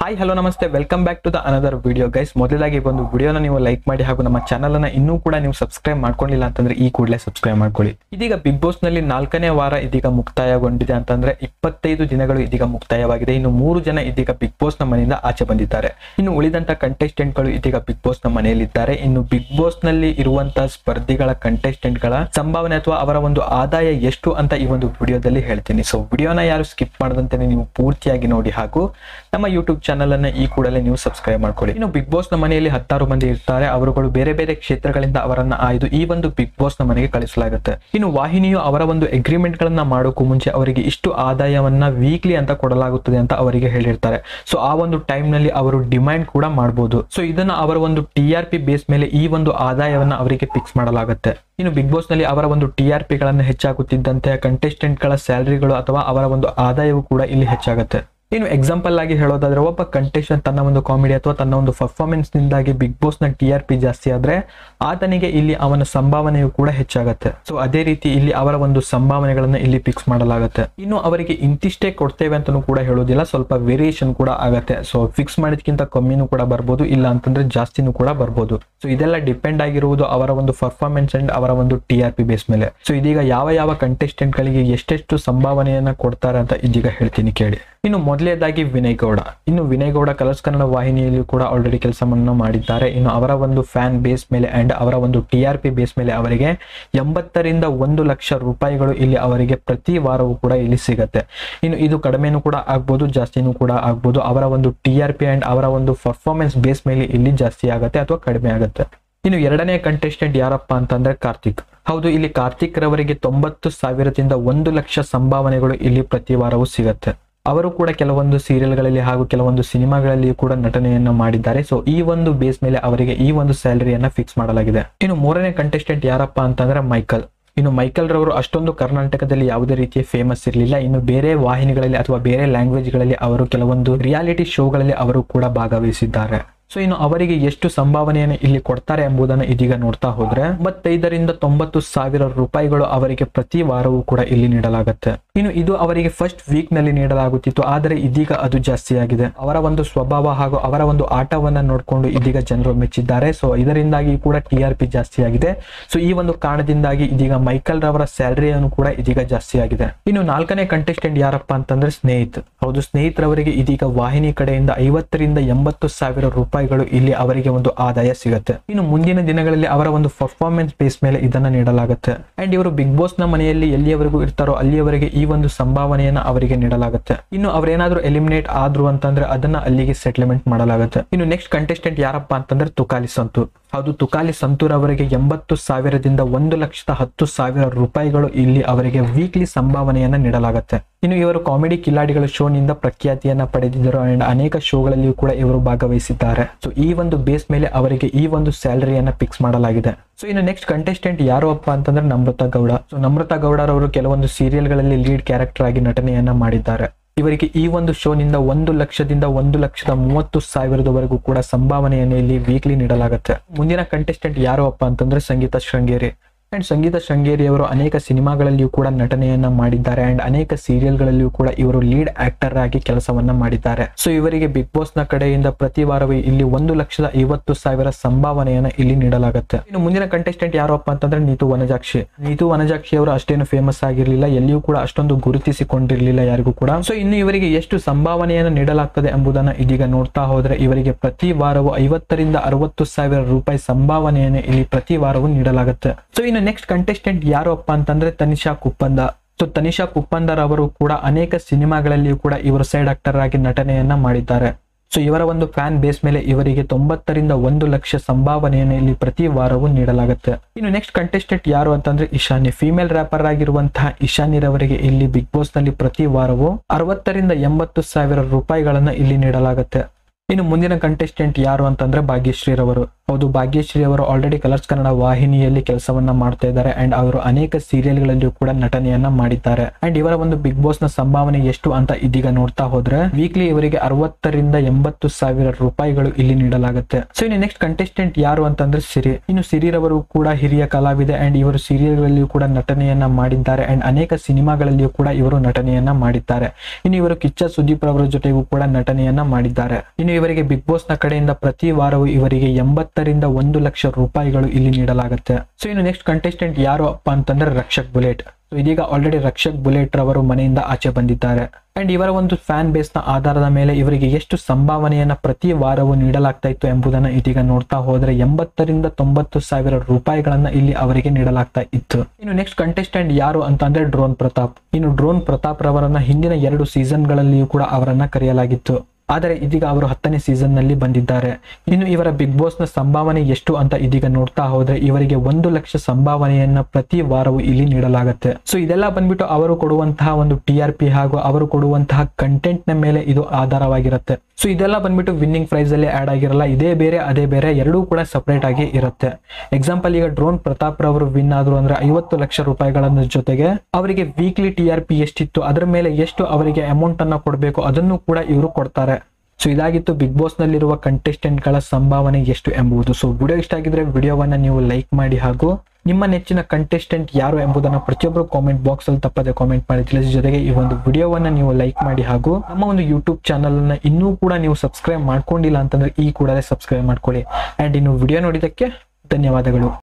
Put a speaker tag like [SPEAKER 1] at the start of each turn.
[SPEAKER 1] hi hello ನಮಸ್ತೆ welcome back to the another video guys ಮೊದಲಾಗಿ ಒಂದು ವಿಡಿಯೋನ ನೀವು ಲೈಕ್ ಮಾಡಿ ಹಾಗೂ ನಮ್ಮ ಚಾನಲ್ ಅನ್ನ ಇನ್ನೂ ಕೂಡ ನೀವು ಸಬ್ಸ್ಕ್ರೈಬ್ ಮಾಡ್ಕೊಂಡಿಲ್ಲ ಅಂತಂದ್ರೆ ಈ ಕೂಡಲೇ ಸಬ್ಸ್ಕ್ರೈಬ್ ಮಾಡ್ಕೊಳ್ಳಿ ಇದೀಗ ಬಿಗ್ ಬಾಸ್ ನಲ್ಲಿ ನಾಲ್ಕನೇ ವಾರ ಇದೀಗ ಮುಕ್ತಾಯಗೊಂಡಿದೆ ಅಂತಂದ್ರೆ ಇಪ್ಪತ್ತೈದು ದಿನಗಳು ಇದೀಗ ಮುಕ್ತಾಯವಾಗಿದೆ ಇನ್ನು ಮೂರು ಜನ ಇದೀಗ ಬಿಗ್ ಬಾಸ್ ನ ಮನೆಯಿಂದ ಆಚೆ ಬಂದಿದ್ದಾರೆ ಇನ್ನು ಉಳಿದಂತ ಕಂಟೆಸ್ಟೆಂಟ್ ಗಳು ಇದೀಗ ಬಿಗ್ ಬಾಸ್ ನ ಮನೆಯಲ್ಲಿದ್ದಾರೆ ಇನ್ನು ಬಿಗ್ ಬಾಸ್ ನಲ್ಲಿ ಇರುವಂತಹ ಸ್ಪರ್ಧಿಗಳ ಕಂಟೆಸ್ಟೆಂಟ್ ಗಳ ಸಂಭಾವನೆ ಅಥವಾ ಅವರ ಒಂದು ಆದಾಯ ಎಷ್ಟು ಅಂತ ಈ ಒಂದು ವಿಡಿಯೋದಲ್ಲಿ ಹೇಳ್ತೀನಿ ಸೊ ವಿಡಿಯೋನ ಯಾರು ಸ್ಕಿಪ್ ಮಾಡದಂತೆ ನೀವು ಪೂರ್ತಿಯಾಗಿ ನೋಡಿ ಹಾಗೂ ನಮ್ಮ ಯೂಟ್ಯೂಬ್ ಚಾನಲ್ ಅನ್ನ ಈ ಕೂಡಲೇ ನೀವು ಸಬ್ಸ್ಕ್ರೈಬ್ ಮಾಡ್ಕೊಳ್ಳಿ ಇನ್ನು ಬಿಗ್ ಬಾಸ್ ನ ಮನೆಯಲ್ಲಿ ಹತ್ತಾರು ಮಂದಿ ಇರ್ತಾರೆ ಅವರುಗಳು ಬೇರೆ ಬೇರೆ ಕ್ಷೇತ್ರಗಳಿಂದ ಅವರನ್ನ ಆಯ್ದು ಈ ಒಂದು ಬಿಗ್ ಬಾಸ್ ನ ಮನೆಗೆ ಕಳಿಸಲಾಗುತ್ತೆ ಇನ್ನು ವಾಹಿನಿಯು ಅವರ ಒಂದು ಅಗ್ರಿಮೆಂಟ್ ಗಳನ್ನ ಮಾಡೋಕ್ಕೂ ಮುಂಚೆ ಅವರಿಗೆ ಇಷ್ಟು ಆದಾಯವನ್ನ ವೀಕ್ಲಿ ಅಂತ ಕೊಡಲಾಗುತ್ತದೆ ಅಂತ ಅವರಿಗೆ ಹೇಳಿರ್ತಾರೆ ಸೊ ಆ ಒಂದು ಟೈಮ್ ನಲ್ಲಿ ಅವರು ಡಿಮ್ಯಾಂಡ್ ಕೂಡ ಮಾಡಬಹುದು ಸೊ ಇದನ್ನ ಅವರ ಒಂದು ಟಿ ಆರ್ ಪಿ ಬೇಸ್ ಮೇಲೆ ಈ ಒಂದು ಆದಾಯವನ್ನ ಅವರಿಗೆ ಫಿಕ್ಸ್ ಮಾಡಲಾಗುತ್ತೆ ಇನ್ನು ಬಿಗ್ ಬಾಸ್ ನಲ್ಲಿ ಅವರ ಒಂದು ಟಿ ಆರ್ ಪಿ ಗಳನ್ನ ಹೆಚ್ಚಾಗುತ್ತಿದ್ದಂತೆ ಕಂಟೆಸ್ಟೆಂಟ್ ಗಳ ಸ್ಯಾಲರಿಗಳು ಅಥವಾ ಅವರ ಒಂದು ಆದಾಯವು ಕೂಡ ಇಲ್ಲಿ ಹೆಚ್ಚಾಗುತ್ತೆ ಇನ್ನು ಎಕ್ಸಾಂಪಲ್ ಆಗಿ ಹೇಳೋದಾದ್ರೆ ಒಬ್ಬ ಕಂಟೆಸ್ಟೆಂಟ್ ತನ್ನ ಒಂದು ಕಾಮಿಡಿ ಅಥವಾ ತನ್ನ ಒಂದು ಪರ್ಫಾರ್ಮೆನ್ಸ್ ನಿಂದಾಗಿ ಬಿಗ್ ಬಾಸ್ ನ ಟಿ ಆರ್ ಪಿ ಜಾಸ್ತಿ ಆದ್ರೆ ಆತನಿಗೆ ಇಲ್ಲಿ ಅವನ ಸಂಭಾವನೆಯು ಕೂಡ ಹೆಚ್ಚಾಗುತ್ತೆ ಸೊ ಅದೇ ರೀತಿ ಇಲ್ಲಿ ಅವರ ಒಂದು ಸಂಭಾವನೆಗಳನ್ನ ಇಲ್ಲಿ ಫಿಕ್ಸ್ ಮಾಡಲಾಗುತ್ತೆ ಇನ್ನು ಅವರಿಗೆ ಇಂತಿಷ್ಟೇ ಕೊಡ್ತೇವೆ ಅಂತಾನೂ ಕೂಡ ಹೇಳೋದಿಲ್ಲ ಸ್ವಲ್ಪ ವೇರಿಯೇಷನ್ ಕೂಡ ಆಗತ್ತೆ ಸೊ ಫಿಕ್ಸ್ ಮಾಡಿದ್ಕಿಂತ ಕಮ್ಮಿನೂ ಕೂಡ ಬರ್ಬೋದು ಇಲ್ಲ ಅಂತಂದ್ರೆ ಜಾಸ್ತಿನೂ ಕೂಡ ಬರ್ಬೋದು ಸೊ ಇದೆಲ್ಲ ಡಿಪೆಂಡ್ ಆಗಿರುವುದು ಅವರ ಒಂದು ಪರ್ಫಾರ್ಮೆನ್ಸ್ ಅಂಡ್ ಅವರ ಒಂದು ಟಿ ಆರ್ ಪಿ ಬೇಸ್ ಮೇಲೆ ಸೊ ಇದೀಗ ಯಾವ ಯಾವ ಕಂಟೆಸ್ಟೆಂಟ್ ಗಳಿಗೆ ಎಷ್ಟೆಷ್ಟು ಸಂಭಾವನೆಯನ್ನ ಕೊಡ್ತಾರೆ ಅಂತ ಇದೀಗ ಹೇಳ್ತೀನಿ ಕೇಳಿ ಇನ್ನು ಮೊದಲನೇದಾಗಿ ವಿನಯ್ ಗೌಡ ಇನ್ನು ವಿನಯ್ ಗೌಡ ಕಲರ್ಸ್ ಕನ್ನಡ ವಾಹಿನಿಯಲ್ಲಿ ಕೂಡ ಆಲ್ರೆಡಿ ಕೆಲಸವನ್ನು ಮಾಡಿದ್ದಾರೆ ಇನ್ನು ಅವರ ಒಂದು ಫ್ಯಾನ್ ಬೇಸ್ ಮೇಲೆ ಅಂಡ್ ಅವರ ಒಂದು ಟಿ ಆರ್ ಪಿ ಬೇಸ್ ಮೇಲೆ ಅವರಿಗೆ ಎಂಬತ್ತರಿಂದ ಒಂದು ಲಕ್ಷ ರೂಪಾಯಿಗಳು ಇಲ್ಲಿ ಅವರಿಗೆ ಪ್ರತಿ ವಾರವೂ ಕೂಡ ಇಲ್ಲಿ ಸಿಗತ್ತೆ ಇನ್ನು ಇದು ಕಡಿಮೆನೂ ಕೂಡ ಆಗ್ಬೋದು ಜಾಸ್ತಿನೂ ಕೂಡ ಆಗ್ಬೋದು ಅವರ ಒಂದು ಟಿ ಆರ್ ಪಿ ಅಂಡ್ ಅವರ ಒಂದು ಪರ್ಫಾರ್ಮೆನ್ಸ್ ಬೇಸ್ ಮೇಲೆ ಇಲ್ಲಿ ಜಾಸ್ತಿ ಆಗುತ್ತೆ ಅಥವಾ ಕಡಿಮೆ ಆಗುತ್ತೆ ಇನ್ನು ಎರಡನೇ ಕಂಟೆಸ್ಟೆಂಟ್ ಯಾರಪ್ಪ ಅಂತಂದ್ರೆ ಕಾರ್ತಿಕ್ ಹೌದು ಇಲ್ಲಿ ಕಾರ್ತಿಕ್ ರವರಿಗೆ ತೊಂಬತ್ತು ಸಾವಿರದಿಂದ ಒಂದು ಲಕ್ಷ ಸಂಭಾವನೆಗಳು ಇಲ್ಲಿ ಪ್ರತಿ ವಾರವೂ ಸಿಗತ್ತೆ ಅವರು ಕೂಡ ಕೆಲವೊಂದು ಸೀರಿಯಲ್ಗಳಲ್ಲಿ ಹಾಗೂ ಕೆಲವೊಂದು ಸಿನಿಮಾಗಳಲ್ಲಿ ಕೂಡ ನಟನೆಯನ್ನ ಮಾಡಿದ್ದಾರೆ ಸೊ ಈ ಒಂದು ಬೇಸ್ ಮೇಲೆ ಅವರಿಗೆ ಈ ಒಂದು ಸ್ಯಾಲರಿಯನ್ನ ಫಿಕ್ಸ್ ಮಾಡಲಾಗಿದೆ ಇನ್ನು ಮೂರನೇ ಕಂಟೆಸ್ಟೆಂಟ್ ಯಾರಪ್ಪ ಅಂತಂದ್ರೆ ಮೈಕಲ್ ಇನ್ನು ಮೈಕಲ್ ರವರು ಅಷ್ಟೊಂದು ಕರ್ನಾಟಕದಲ್ಲಿ ಯಾವುದೇ ರೀತಿಯ ಫೇಮಸ್ ಇರಲಿಲ್ಲ ಇನ್ನು ಬೇರೆ ವಾಹಿನಿಗಳಲ್ಲಿ ಅಥವಾ ಬೇರೆ ಲ್ಯಾಂಗ್ವೇಜ್ಗಳಲ್ಲಿ ಅವರು ಕೆಲವೊಂದು ರಿಯಾಲಿಟಿ ಶೋಗಳಲ್ಲಿ ಅವರು ಕೂಡ ಭಾಗವಹಿಸಿದ್ದಾರೆ ಸೊ ಇನ್ನು ಅವರಿಗೆ ಎಷ್ಟು ಸಂಭಾವನೆಯನ್ನು ಇಲ್ಲಿ ಕೊಡ್ತಾರೆ ಎಂಬುದನ್ನು ಇದೀಗ ನೋಡ್ತಾ ಹೋದ್ರೆ ಎಂಬತ್ತೈದರಿಂದ ತೊಂಬತ್ತು ಸಾವಿರ ರೂಪಾಯಿಗಳು ಅವರಿಗೆ ಪ್ರತಿ ವಾರವೂ ಕೂಡ ಇಲ್ಲಿ ನೀಡಲಾಗುತ್ತೆ ಇನ್ನು ಇದು ಅವರಿಗೆ ಫಸ್ಟ್ ವೀಕ್ ನಲ್ಲಿ ನೀಡಲಾಗುತ್ತಿತ್ತು ಆದರೆ ಇದೀಗ ಅದು ಜಾಸ್ತಿ ಆಗಿದೆ ಅವರ ಒಂದು ಸ್ವಭಾವ ಹಾಗೂ ಅವರ ಒಂದು ಆಟವನ್ನ ನೋಡಿಕೊಂಡು ಇದೀಗ ಜನರು ಮೆಚ್ಚಿದ್ದಾರೆ ಸೊ ಇದರಿಂದಾಗಿ ಕೂಡ ಟಿ ಆರ್ ಪಿ ಜಾಸ್ತಿ ಆಗಿದೆ ಸೊ ಈ ಒಂದು ಕಾರಣದಿಂದಾಗಿ ಇದೀಗ ಮೈಕಲ್ ರವರ ಸ್ಯಾಲರಿಯನ್ನು ಕೂಡ ಇದೀಗ ಜಾಸ್ತಿ ಆಗಿದೆ ಇನ್ನು ನಾಲ್ಕನೇ ಕಂಟೆಸ್ಟೆಂಟ್ ಯಾರಪ್ಪ ಅಂತಂದ್ರೆ ಸ್ನೇಹಿತ್ ಹೌದು ಸ್ನೇಹಿತರವರಿಗೆ ಇದೀಗ ವಾಹಿನಿ ಕಡೆಯಿಂದ ಐವತ್ತರಿಂದ ಎಂಬತ್ತು ಸಾವಿರ ರೂಪಾಯಿಗಳು ಇಲ್ಲಿ ಅವರಿಗೆ ಒಂದು ಆದಾಯ ಸಿಗುತ್ತೆ ಇನ್ನು ಮುಂದಿನ ದಿನಗಳಲ್ಲಿ ಅವರ ಒಂದು ಪರ್ಫಾರ್ಮೆನ್ಸ್ ಬೇಸ್ ಮೇಲೆ ಇದನ್ನ ನೀಡಲಾಗುತ್ತೆ ಅಂಡ್ ಇವರು ಬಿಗ್ ಬಾಸ್ ನ ಮನೆಯಲ್ಲಿ ಎಲ್ಲಿಯವರೆಗೂ ಇರ್ತಾರೋ ಅಲ್ಲಿಯವರೆಗೆ ಈ ಒಂದು ಸಂಭಾವನೆಯನ್ನ ಅವರಿಗೆ ನೀಡಲಾಗುತ್ತೆ ಇನ್ನು ಅವರೇನಾದ್ರೂ ಎಲಿಮಿನೇಟ್ ಆದ್ರು ಅಂತಂದ್ರೆ ಅದನ್ನ ಅಲ್ಲಿಗೆ ಸೆಟ್ಲ್ಮೆಂಟ್ ಮಾಡಲಾಗುತ್ತೆ ಇನ್ನು ನೆಕ್ಸ್ಟ್ ಕಂಟೆಸ್ಟೆಂಟ್ ಯಾರಪ್ಪ ಅಂತಂದ್ರೆ ತುಕಾಲಿ ಸಂತೂರ್ ಹೌದು ತುಕಾಲಿ ಸಂತೂರ್ ಅವರಿಗೆ ಎಂಬತ್ತು ಸಾವಿರದಿಂದ ಒಂದು ಲಕ್ಷದ ಹತ್ತು ಸಾವಿರ ರೂಪಾಯಿಗಳು ಇಲ್ಲಿ ಅವರಿಗೆ ವೀಕ್ಲಿ ಸಂಭಾವನೆಯನ್ನ ನೀಡಲಾಗುತ್ತೆ ಇನ್ನು ಇವರು ಕಾಮಿಡಿ ಕಿಲಾಡಿಗಳ ಶೋ ನಿಂದ ಪ್ರಖ್ಯಾತಿಯನ್ನ ಪಡೆದಿದ್ದರು ಅಂಡ್ ಅನೇಕ ಶೋಗಳಲ್ಲಿಯೂ ಕೂಡ ಇವರು ಭಾಗವಹಿಸಿದ್ದಾರೆ ಸೊ ಈ ಒಂದು ಬೇಸ್ ಮೇಲೆ ಅವರಿಗೆ ಈ ಒಂದು ಸ್ಯಾಲರಿಯನ್ನ ಫಿಕ್ಸ್ ಮಾಡಲಾಗಿದೆ ಸೊ ಇನ್ನು ನೆಕ್ಸ್ಟ್ ಕಂಟೆಸ್ಟೆಂಟ್ ಯಾರು ಅಪ್ಪ ಅಂತಂದ್ರೆ ನಮ್ರತ ಗೌಡ ಸೊ ನಮ್ರತ ಗೌಡರವರು ಕೆಲವೊಂದು ಸೀರಿಯಲ್ಗಳಲ್ಲಿ ಲೀಡ್ ಕ್ಯಾರೆಕ್ಟರ್ ಆಗಿ ನಟನೆಯನ್ನ ಮಾಡಿದ್ದಾರೆ ಇವರಿಗೆ ಈ ಒಂದು ಶೋನಿಂದ ಒಂದು ಲಕ್ಷದಿಂದ ಒಂದು ಲಕ್ಷದ ಮೂವತ್ತು ಸಾವಿರದವರೆಗೂ ಕೂಡ ಸಂಭಾವನೆಯನ್ನು ಇಲ್ಲಿ ವೀಕ್ಲಿ ನೀಡಲಾಗುತ್ತೆ ಮುಂದಿನ ಕಂಟೆಸ್ಟೆಂಟ್ ಯಾರು ಅಪ್ಪ ಅಂತಂದ್ರೆ ಸಂಗೀತ ಶೃಂಗೇರಿ ಅಂಡ್ ಸಂಗೀತ ಶೃಂಗೇರಿ ಅವರು ಅನೇಕ ಸಿನಿಮಾಗಳಲ್ಲಿಯೂ ಕೂಡ ನಟನೆಯನ್ನ ಮಾಡಿದ್ದಾರೆ ಅಂಡ್ ಅನೇಕ ಸೀರಿಯಲ್ಗಳಲ್ಲಿಯೂ ಕೂಡ ಇವರು ಲೀಡ್ ಆಕ್ಟರ್ ಆಗಿ ಕೆಲಸವನ್ನ ಮಾಡಿದ್ದಾರೆ ಸೊ ಇವರಿಗೆ ಬಿಗ್ ಬಾಸ್ ನ ಕಡೆಯಿಂದ ಪ್ರತಿ ವಾರವೂ ಇಲ್ಲಿ ಒಂದು ಲಕ್ಷದ ಐವತ್ತು ಸಾವಿರ ಸಂಭಾವನೆಯನ್ನ ಇಲ್ಲಿ ನೀಡಲಾಗುತ್ತೆ ಇನ್ನು ಮುಂದಿನ ಕಂಟೆಸ್ಟೆಂಟ್ ಯಾರಪ್ಪ ಅಂತಂದ್ರೆ ನೀತು ವನಜಾಕ್ಷಿ ನೀತು ವನಜಾಕ್ಷಿ ಅವರು ಅಷ್ಟೇನು ಫೇಮಸ್ ಆಗಿರಲಿಲ್ಲ ಎಲ್ಲಿಯೂ ಕೂಡ ಅಷ್ಟೊಂದು ಗುರುತಿಸಿಕೊಂಡಿರಲಿಲ್ಲ ಯಾರಿಗೂ ಕೂಡ ಸೊ ಇನ್ನು ಇವರಿಗೆ ಎಷ್ಟು ಸಂಭಾವನೆಯನ್ನು ನೀಡಲಾಗ್ತದೆ ಎಂಬುದನ್ನ ಇದೀಗ ನೋಡ್ತಾ ಹೋದ್ರೆ ಇವರಿಗೆ ಪ್ರತಿ ವಾರವೂ ಐವತ್ತರಿಂದ ಅರವತ್ತು ಸಾವಿರ ರೂಪಾಯಿ ಸಂಭಾವನೆಯನ್ನು ಇಲ್ಲಿ ಪ್ರತಿ ವಾರವೂ ನೀಡಲಾಗುತ್ತೆ ಸೊ ಇನ್ನು ನೆಕ್ಸ್ಟ್ ಕಂಟೆಸ್ಟೆಂಟ್ ಯಾರಪ್ಪ ಅಂತಂದ್ರೆ ತನಿಷಾ ಕುಪ್ಪಂದ ಸೊ ತನಿಷಾ ಕುಪ್ಪಂದರ್ ಅವರು ಕೂಡ ಅನೇಕ ಸಿನಿಮಾಗಳಲ್ಲಿಯೂ ಕೂಡ ಇವರು ಸೈಡ್ ಆಕ್ಟರ್ ಆಗಿ ನಟನೆಯನ್ನ ಮಾಡಿದ್ದಾರೆ ಸೊ ಇವರ ಒಂದು ಫ್ಯಾನ್ ಬೇಸ್ ಮೇಲೆ ಇವರಿಗೆ ತೊಂಬತ್ತರಿಂದ ಒಂದು ಲಕ್ಷ ಸಂಭಾವನೆಯನ್ನು ಇಲ್ಲಿ ಪ್ರತಿ ವಾರವೂ ನೀಡಲಾಗುತ್ತೆ ಇನ್ನು ನೆಕ್ಸ್ಟ್ ಕಂಟೆಸ್ಟೆಂಟ್ ಯಾರು ಅಂತಂದ್ರೆ ಇಶಾನಿ ಫಿಮೇಲ್ ರ್ಯಾಪರ್ ಆಗಿರುವಂತಹ ಇಶಾನಿರವರಿಗೆ ಇಲ್ಲಿ ಬಿಗ್ ಬಾಸ್ ನಲ್ಲಿ ಪ್ರತಿ ವಾರವೂ ಅರವತ್ತರಿಂದ ಎಂಬತ್ತು ಸಾವಿರ ರೂಪಾಯಿಗಳನ್ನ ಇಲ್ಲಿ ನೀಡಲಾಗುತ್ತೆ ಇನ್ನು ಮುಂದಿನ ಕಂಟೆಸ್ಟೆಂಟ್ ಯಾರು ಅಂತಂದ್ರೆ ಭಾಗ್ಯಶ್ರೀ ರವರು ಹೌದು ಭಾಗ್ಯಶ್ರೀ ಅವರು ಆಲ್ರೆಡಿ ಕಲರ್ಸ್ ಕನ್ನಡ ವಾಹಿನಿಯಲ್ಲಿ ಕೆಲಸವನ್ನ ಮಾಡ್ತಾ ಇದ್ದಾರೆ ಅಂಡ್ ಅವರು ಅನೇಕ ಸೀರಿಯಲ್ಗಳಲ್ಲಿಯೂ ಕೂಡ ನಟನೆಯನ್ನ ಮಾಡಿದ್ದಾರೆ ಅಂಡ್ ಇವರ ಒಂದು ಬಿಗ್ ಬಾಸ್ ನ ಸಂಭಾವನೆ ಎಷ್ಟು ಅಂತ ಇದೀಗ ನೋಡ್ತಾ ಹೋದ್ರೆ ವೀಕ್ಲಿ ಇವರಿಗೆ ಅರವತ್ತರಿಂದ ಎಂಬತ್ತು ಸಾವಿರ ರೂಪಾಯಿಗಳು ಇಲ್ಲಿ ನೀಡಲಾಗುತ್ತೆ ಸೊ ಇನ್ನು ನೆಕ್ಸ್ಟ್ ಕಂಟೆಸ್ಟೆಂಟ್ ಯಾರು ಅಂತಂದ್ರೆ ಸಿರಿ ಇನ್ನು ಸಿರಿರವರು ಕೂಡ ಹಿರಿಯ ಕಲಾವಿದೆ ಅಂಡ್ ಇವರು ಸೀರಿಯಲ್ಗಳಲ್ಲಿಯೂ ಕೂಡ ನಟನೆಯನ್ನ ಮಾಡಿದ್ದಾರೆ ಅಂಡ್ ಅನೇಕ ಸಿನಿಮಾಗಳಲ್ಲಿಯೂ ಕೂಡ ಇವರು ನಟನೆಯನ್ನ ಮಾಡಿದ್ದಾರೆ ಇನ್ನು ಇವರು ಕಿಚ್ಚ ಸುದೀಪ್ ರವರ ಜೊತೆಗೂ ಕೂಡ ನಟನೆಯನ್ನ ಮಾಡಿದ್ದಾರೆ ಇನ್ನು ಇವರಿಗೆ ಬಿಗ್ ಬಾಸ್ ನ ಕಡೆಯಿಂದ ಪ್ರತಿ ವಾರವೂ ಇವರಿಗೆ ಎಂಬತ್ತರಿಂದ ಒಂದು ಲಕ್ಷ ರೂಪಾಯಿಗಳು ಇಲ್ಲಿ ನೀಡಲಾಗುತ್ತೆ ಸೊ ಇನ್ನು ನೆಕ್ಸ್ಟ್ ಕಂಟೆಸ್ಟೆಂಟ್ ಯಾರು ಅಪ್ಪ ಅಂತಂದ್ರೆ ರಕ್ಷಕ್ ಬುಲೆಟ್ ಸೊ ಇದೀಗ ಆಲ್ರೆಡಿ ರಕ್ಷಕ್ ಬುಲೆಟ್ ರವರು ಮನೆಯಿಂದ ಆಚೆ ಬಂದಿದ್ದಾರೆ ಅಂಡ್ ಇವರ ಒಂದು ಫ್ಯಾನ್ ಬೇಸ್ ನ ಆಧಾರದ ಮೇಲೆ ಇವರಿಗೆ ಎಷ್ಟು ಸಂಭಾವನೆಯನ್ನ ಪ್ರತಿ ವಾರವೂ ನೀಡಲಾಗ್ತಾ ಇತ್ತು ಎಂಬುದನ್ನ ಇದೀಗ ನೋಡ್ತಾ ಹೋದ್ರೆ ಎಂಬತ್ತರಿಂದ ತೊಂಬತ್ತು ಸಾವಿರ ರೂಪಾಯಿಗಳನ್ನ ಇಲ್ಲಿ ಅವರಿಗೆ ನೀಡಲಾಗ್ತಾ ಇತ್ತು ಇನ್ನು ನೆಕ್ಸ್ಟ್ ಕಂಟೆಸ್ಟೆಂಟ್ ಯಾರು ಅಂತಂದ್ರೆ ಡ್ರೋನ್ ಪ್ರತಾಪ್ ಇನ್ನು ಡ್ರೋನ್ ಪ್ರತಾಪ್ ರವರನ್ನ ಹಿಂದಿನ ಎರಡು ಸೀಸನ್ ಗಳಲ್ಲಿಯೂ ಕೂಡ ಅವರನ್ನ ಕರೆಯಲಾಗಿತ್ತು ಆದರೆ ಇದೀಗ ಅವರು ಹತ್ತನೇ ಸೀಸನ್ ನಲ್ಲಿ ಬಂದಿದ್ದಾರೆ ಇನ್ನು ಇವರ ಬಿಗ್ ಬಾಸ್ ನ ಸಂಭಾವನೆ ಎಷ್ಟು ಅಂತ ಇದೀಗ ನೋಡ್ತಾ ಹೋದ್ರೆ ಇವರಿಗೆ ಒಂದು ಲಕ್ಷ ಸಂಭಾವನೆಯನ್ನ ಪ್ರತಿ ವಾರವೂ ಇಲ್ಲಿ ನೀಡಲಾಗುತ್ತೆ ಸೊ ಇದೆಲ್ಲ ಬಂದ್ಬಿಟ್ಟು ಅವರು ಕೊಡುವಂತಹ ಒಂದು ಟಿ ಆರ್ ಪಿ ಹಾಗೂ ಅವರು ಕೊಡುವಂತಹ ಕಂಟೆಂಟ್ ನ ಮೇಲೆ ಇದು ಆಧಾರವಾಗಿರುತ್ತೆ ಸೊ ಇದೆಲ್ಲ ಬಂದ್ಬಿಟ್ಟು ವಿನ್ನಿಂಗ್ ಪ್ರೈಸ್ ಅಲ್ಲಿ ಆಡ್ ಆಗಿರಲ್ಲ ಇದೇ ಬೇರೆ ಅದೇ ಬೇರೆ ಎರಡೂ ಕೂಡ ಸಪರೇಟ್ ಆಗಿ ಇರುತ್ತೆ ಎಕ್ಸಾಂಪಲ್ ಈಗ ಡ್ರೋನ್ ಪ್ರತಾಪ್ ರವರು ವಿನ್ ಆದ್ರು ಅಂದ್ರೆ ಐವತ್ತು ಲಕ್ಷ ರೂಪಾಯಿಗಳ ಜೊತೆಗೆ ಅವರಿಗೆ ವೀಕ್ಲಿ ಟಿ ಆರ್ ಪಿ ಎಷ್ಟಿತ್ತು ಅದರ ಮೇಲೆ ಎಷ್ಟು ಅವರಿಗೆ ಅಮೌಂಟ್ ಅನ್ನ ಕೊಡಬೇಕು ಅದನ್ನು ಕೂಡ ಇವರು ಕೊಡ್ತಾರೆ ಸೊ ಇದಾಗಿತ್ತು ಬಿಗ್ ಬಾಸ್ ನಲ್ಲಿರುವ ಕಂಟೆಸ್ಟೆಂಟ್ ಗಳ ಸಂಭಾವನೆ ಎಷ್ಟು ಎಂಬುದು ಸೊ ವಿಡಿಯೋ ಇಷ್ಟ ಆಗಿದ್ರೆ ವಿಡಿಯೋವನ್ನ ನೀವು ಲೈಕ್ ಮಾಡಿ ಹಾಗೂ ನಿಮ್ಮ ನೆಚ್ಚಿನ ಕಂಟೆಸ್ಟೆಂಟ್ ಯಾರು ಎಂಬುದನ್ನು ಪ್ರತಿಯೊಬ್ಬರು ಕಾಮೆಂಟ್ ಬಾಕ್ಸ್ ಅಲ್ಲಿ ತಪ್ಪದೆ ಕಾಮೆಂಟ್ ಮಾಡಿ ತಿಳಿಸಿ ಜೊತೆಗೆ ಈ ಒಂದು ವಿಡಿಯೋವನ್ನ ನೀವು ಲೈಕ್ ಮಾಡಿ ಹಾಗೂ ನಮ್ಮ ಒಂದು ಯೂಟ್ಯೂಬ್ ಚಾನಲ್ ಅನ್ನ ಇನ್ನೂ ಕೂಡ ನೀವು ಸಬ್ಸ್ಕ್ರೈಬ್ ಮಾಡ್ಕೊಂಡಿಲ್ಲ ಅಂತಂದ್ರೆ ಈ ಕೂಡಲೇ ಸಬ್ಸ್ಕ್ರೈಬ್ ಮಾಡ್ಕೊಳ್ಳಿ ಅಂಡ್ ಇನ್ನು ವಿಡಿಯೋ ನೋಡಿದಕ್ಕೆ ಧನ್ಯವಾದಗಳು